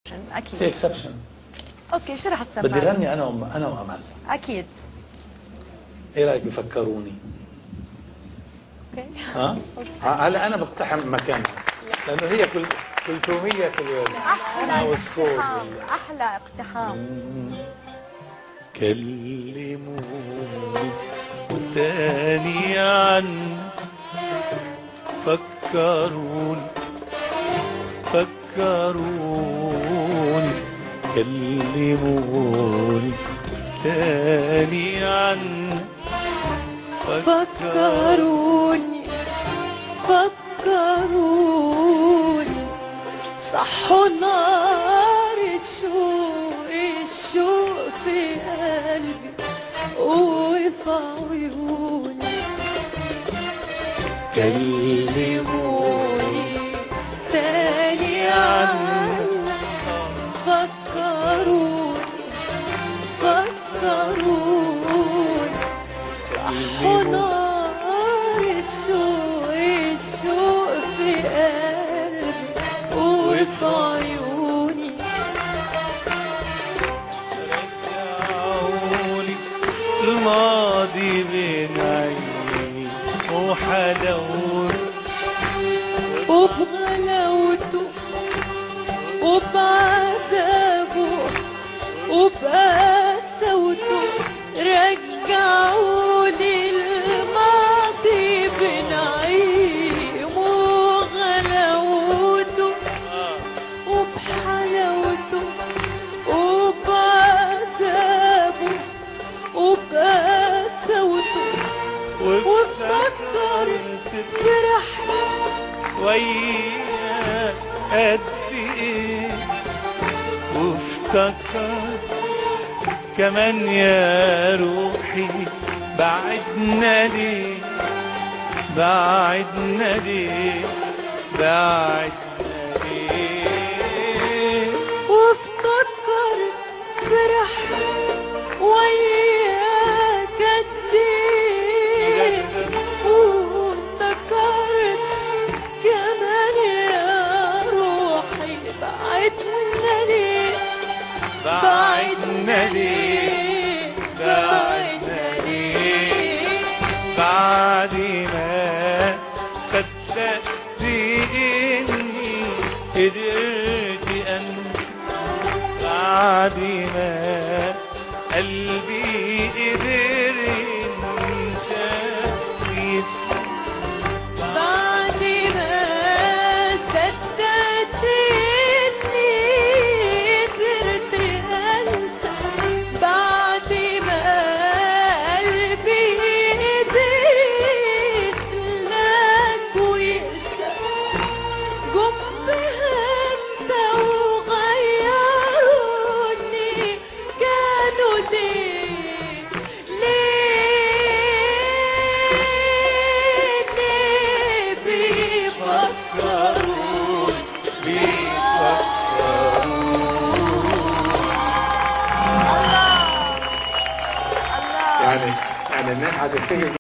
في اكيد اكسبشن اوكي شو رح تسمع بدي غني انا وم... انا وامل اكيد ايه رايك بفكروني اوكي ها هلا انا بقتحم مكانها لانه هي كل كلثوميه كل يوم احلى والصوت اقتحام وال- احلى اقتحام كلموني وتاني عن فكروني فكروني كلموني تاني عن فكروني فكروني صحوا نار الشوق الشوق في قلبي وفي عيوني كلموني تاني عنك فكروني فكروني صحوا نار الشوق الشوق في قلبي وفي عيوني رجعوني الماضي بين عيني وحلاوته وبغلاوته وبعذابه وبقسوته رجعوني الماضي بنعيم وغلاوته وبحلاوته وبعذابه وبقسوته وافتكرت فرحت وياك قد ايه وافتكرت كمان يا روحي بعدنا ليه بعدنا ليه بعدنا ليه وافتكرت فرحت وياك قد ايه وافتكرت كمان يا روحي بعدنا ليه بعدنا ليه بعدنا ليه بعد ما صدقت اني قدرت انسى بعد ما قلبي قدر ينسى يسلم بعد ما صدقت اني قدرت انسى بعد ما قلبي قدر يسلك ويقسى جم هنسى وغيروني كانوا ليه ليه ليه بيفكروني يعني يعني الناس هتفتكر